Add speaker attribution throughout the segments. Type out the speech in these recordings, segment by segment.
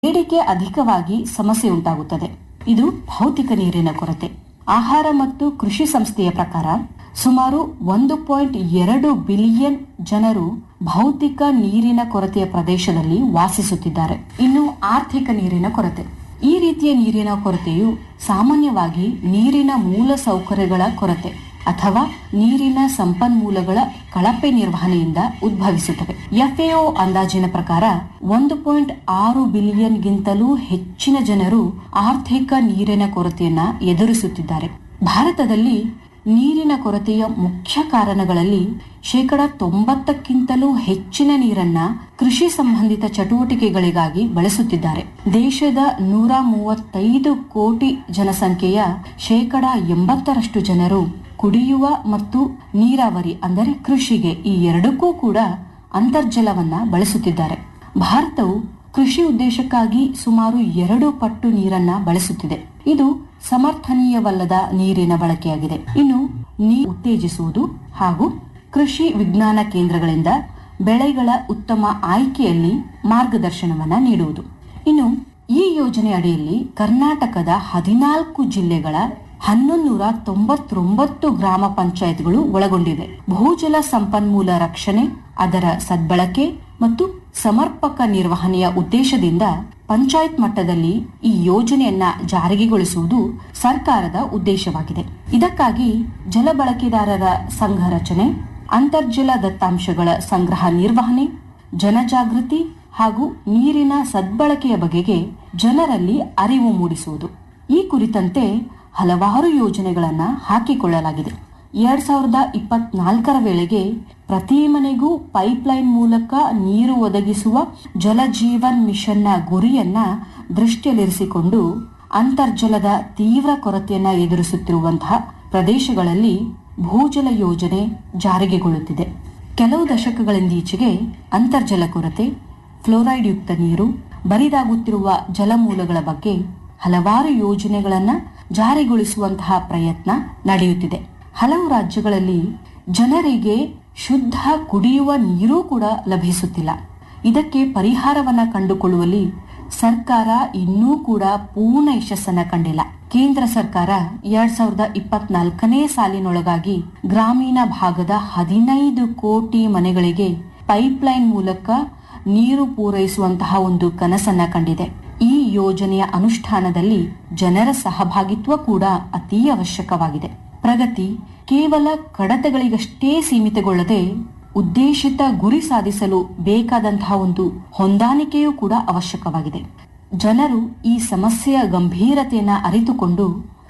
Speaker 1: ಬೇಡಿಕೆ ಅಧಿಕವಾಗಿ ಸಮಸ್ಯೆ ಉಂಟಾಗುತ್ತದೆ ಇದು ಭೌತಿಕ ನೀರಿನ ಕೊರತೆ ಆಹಾರ ಮತ್ತು ಕೃಷಿ ಸಂಸ್ಥೆಯ ಪ್ರಕಾರ ಸುಮಾರು ಒಂದು ಪಾಯಿಂಟ್ ಎರಡು ಬಿಲಿಯನ್ ಜನರು ಭೌತಿಕ ನೀರಿನ ಕೊರತೆಯ ಪ್ರದೇಶದಲ್ಲಿ ವಾಸಿಸುತ್ತಿದ್ದಾರೆ ಇನ್ನು ಆರ್ಥಿಕ ನೀರಿನ ಕೊರತೆ ಈ ರೀತಿಯ ನೀರಿನ ಕೊರತೆಯು ಸಾಮಾನ್ಯವಾಗಿ ನೀರಿನ ಮೂಲ ಸೌಕರ್ಯಗಳ ಕೊರತೆ ಅಥವಾ ನೀರಿನ ಸಂಪನ್ಮೂಲಗಳ ಕಳಪೆ ನಿರ್ವಹಣೆಯಿಂದ ಉದ್ಭವಿಸುತ್ತವೆ ಎಫ್ಎಒ ಅಂದಾಜಿನ ಪ್ರಕಾರ ಒಂದು ಪಾಯಿಂಟ್ ಆರು ಬಿಲಿಯನ್ಗಿಂತಲೂ ಹೆಚ್ಚಿನ ಜನರು ಆರ್ಥಿಕ ನೀರಿನ ಕೊರತೆಯನ್ನ ಎದುರಿಸುತ್ತಿದ್ದಾರೆ ಭಾರತದಲ್ಲಿ ನೀರಿನ ಕೊರತೆಯ ಮುಖ್ಯ ಕಾರಣಗಳಲ್ಲಿ ಶೇಕಡ ತೊಂಬತ್ತಕ್ಕಿಂತಲೂ ಹೆಚ್ಚಿನ ನೀರನ್ನ ಕೃಷಿ ಸಂಬಂಧಿತ ಚಟುವಟಿಕೆಗಳಿಗಾಗಿ ಬಳಸುತ್ತಿದ್ದಾರೆ ದೇಶದ ನೂರ ಮೂವತ್ತೈದು ಕೋಟಿ ಜನಸಂಖ್ಯೆಯ ಶೇಕಡ ಎಂಬತ್ತರಷ್ಟು ಜನರು ಕುಡಿಯುವ ಮತ್ತು ನೀರಾವರಿ ಅಂದರೆ ಕೃಷಿಗೆ ಈ ಎರಡಕ್ಕೂ ಕೂಡ ಅಂತರ್ಜಲವನ್ನ ಬಳಸುತ್ತಿದ್ದಾರೆ ಭಾರತವು ಕೃಷಿ ಉದ್ದೇಶಕ್ಕಾಗಿ ಸುಮಾರು ಎರಡು ಪಟ್ಟು ನೀರನ್ನ ಬಳಸುತ್ತಿದೆ ಇದು ಸಮರ್ಥನೀಯವಲ್ಲದ ನೀರಿನ ಬಳಕೆಯಾಗಿದೆ ಇನ್ನು ನೀರು ಉತ್ತೇಜಿಸುವುದು ಹಾಗೂ ಕೃಷಿ ವಿಜ್ಞಾನ ಕೇಂದ್ರಗಳಿಂದ ಬೆಳೆಗಳ ಉತ್ತಮ ಆಯ್ಕೆಯಲ್ಲಿ ಮಾರ್ಗದರ್ಶನವನ್ನ ನೀಡುವುದು ಇನ್ನು ಈ ಯೋಜನೆ ಅಡಿಯಲ್ಲಿ ಕರ್ನಾಟಕದ ಹದಿನಾಲ್ಕು ಜಿಲ್ಲೆಗಳ ಹನ್ನೊಂದೂರ ತೊಂಬತ್ತೊಂಬತ್ತು ಗ್ರಾಮ ಪಂಚಾಯತ್ಗಳು ಒಳಗೊಂಡಿವೆ ಭೂಜಲ ಸಂಪನ್ಮೂಲ ರಕ್ಷಣೆ ಅದರ ಸದ್ಬಳಕೆ ಮತ್ತು ಸಮರ್ಪಕ ನಿರ್ವಹಣೆಯ ಉದ್ದೇಶದಿಂದ ಪಂಚಾಯತ್ ಮಟ್ಟದಲ್ಲಿ ಈ ಯೋಜನೆಯನ್ನ ಜಾರಿಗೆಗೊಳಿಸುವುದು ಸರ್ಕಾರದ ಉದ್ದೇಶವಾಗಿದೆ ಇದಕ್ಕಾಗಿ ಜಲ ಬಳಕೆದಾರರ ಸಂಘ ರಚನೆ ಅಂತರ್ಜಲ ದತ್ತಾಂಶಗಳ ಸಂಗ್ರಹ ನಿರ್ವಹಣೆ ಜನಜಾಗೃತಿ ಹಾಗೂ ನೀರಿನ ಸದ್ಬಳಕೆಯ ಬಗೆಗೆ ಜನರಲ್ಲಿ ಅರಿವು ಮೂಡಿಸುವುದು ಈ ಕುರಿತಂತೆ ಹಲವಾರು ಯೋಜನೆಗಳನ್ನ ಹಾಕಿಕೊಳ್ಳಲಾಗಿದೆ ಎರಡ್ ಸಾವಿರದ ಇಪ್ಪತ್ನಾಲ್ಕರ ವೇಳೆಗೆ ಪ್ರತಿ ಮನೆಗೂ ಪೈಪ್ಲೈನ್ ಮೂಲಕ ನೀರು ಒದಗಿಸುವ ಜಲಜೀವನ್ ಮಿಷನ್ನ ಗುರಿಯನ್ನ ದೃಷ್ಟಿಯಲ್ಲಿರಿಸಿಕೊಂಡು ಅಂತರ್ಜಲದ ತೀವ್ರ ಕೊರತೆಯನ್ನ ಎದುರಿಸುತ್ತಿರುವಂತಹ ಪ್ರದೇಶಗಳಲ್ಲಿ ಭೂಜಲ ಯೋಜನೆ ಜಾರಿಗೆಗೊಳ್ಳುತ್ತಿದೆ ಕೆಲವು ದಶಕಗಳಿಂದೀಚೆಗೆ ಅಂತರ್ಜಲ ಕೊರತೆ ಫ್ಲೋರೈಡ್ ಯುಕ್ತ ನೀರು ಬರಿದಾಗುತ್ತಿರುವ ಜಲಮೂಲಗಳ ಬಗ್ಗೆ ಹಲವಾರು ಯೋಜನೆಗಳನ್ನ ಜಾರಿಗೊಳಿಸುವಂತಹ ಪ್ರಯತ್ನ ನಡೆಯುತ್ತಿದೆ ಹಲವು ರಾಜ್ಯಗಳಲ್ಲಿ ಜನರಿಗೆ ಶುದ್ಧ ಕುಡಿಯುವ ನೀರೂ ಕೂಡ ಲಭಿಸುತ್ತಿಲ್ಲ ಇದಕ್ಕೆ ಪರಿಹಾರವನ್ನ ಕಂಡುಕೊಳ್ಳುವಲ್ಲಿ ಸರ್ಕಾರ ಇನ್ನೂ ಕೂಡ ಪೂರ್ಣ ಯಶಸ್ಸನ್ನ ಕಂಡಿಲ್ಲ ಕೇಂದ್ರ ಸರ್ಕಾರ ಎರಡ್ ಸಾವಿರದ ಇಪ್ಪತ್ನಾಲ್ಕನೇ ಸಾಲಿನೊಳಗಾಗಿ ಗ್ರಾಮೀಣ ಭಾಗದ ಹದಿನೈದು ಕೋಟಿ ಮನೆಗಳಿಗೆ ಪೈಪ್ಲೈನ್ ಮೂಲಕ ನೀರು ಪೂರೈಸುವಂತಹ ಒಂದು ಕನಸನ್ನ ಕಂಡಿದೆ ಈ ಯೋಜನೆಯ ಅನುಷ್ಠಾನದಲ್ಲಿ ಜನರ ಸಹಭಾಗಿತ್ವ ಕೂಡ ಅತಿ ಅವಶ್ಯಕವಾಗಿದೆ ಪ್ರಗತಿ ಕೇವಲ ಕಡತಗಳಿಗಷ್ಟೇ ಸೀಮಿತಗೊಳ್ಳದೆ ಉದ್ದೇಶಿತ ಗುರಿ ಸಾಧಿಸಲು ಬೇಕಾದಂತಹ ಒಂದು ಹೊಂದಾಣಿಕೆಯೂ ಕೂಡ ಅವಶ್ಯಕವಾಗಿದೆ ಜನರು ಈ ಸಮಸ್ಯೆಯ ಗಂಭೀರತೆಯನ್ನು ಅರಿತುಕೊಂಡು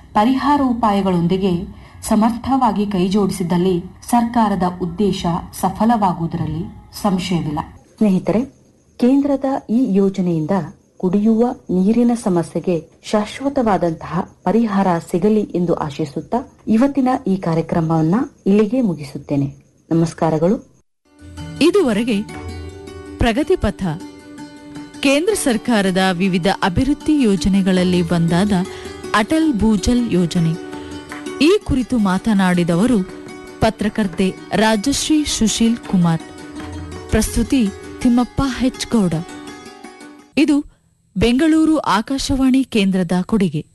Speaker 1: ಪರಿಹಾರೋಪಾಯಗಳೊಂದಿಗೆ ಸಮರ್ಥವಾಗಿ ಕೈಜೋಡಿಸಿದಲ್ಲಿ ಸರ್ಕಾರದ ಉದ್ದೇಶ ಸಫಲವಾಗುವುದರಲ್ಲಿ ಸಂಶಯವಿಲ್ಲ
Speaker 2: ಸ್ನೇಹಿತರೆ ಕೇಂದ್ರದ ಈ ಯೋಜನೆಯಿಂದ ಕುಡಿಯುವ ನೀರಿನ ಸಮಸ್ಯೆಗೆ ಶಾಶ್ವತವಾದಂತಹ ಪರಿಹಾರ ಸಿಗಲಿ ಎಂದು ಆಶಿಸುತ್ತಾ ಇವತ್ತಿನ ಈ ಕಾರ್ಯಕ್ರಮವನ್ನ ಇಲ್ಲಿಗೆ ಮುಗಿಸುತ್ತೇನೆ ನಮಸ್ಕಾರಗಳು
Speaker 3: ಇದುವರೆಗೆ ಪ್ರಗತಿ ಪಥ ಕೇಂದ್ರ ಸರ್ಕಾರದ ವಿವಿಧ ಅಭಿವೃದ್ಧಿ ಯೋಜನೆಗಳಲ್ಲಿ ಒಂದಾದ ಅಟಲ್ ಭೂಜಲ್ ಯೋಜನೆ ಈ ಕುರಿತು ಮಾತನಾಡಿದವರು ಪತ್ರಕರ್ತೆ ರಾಜಶ್ರೀ ಸುಶೀಲ್ ಕುಮಾರ್ ಪ್ರಸ್ತುತಿ ತಿಮ್ಮಪ್ಪ ಹೆಚ್ ಗೌಡ ಇದು ಬೆಂಗಳೂರು ಆಕಾಶವಾಣಿ ಕೇಂದ್ರದ ಕೊಡುಗೆ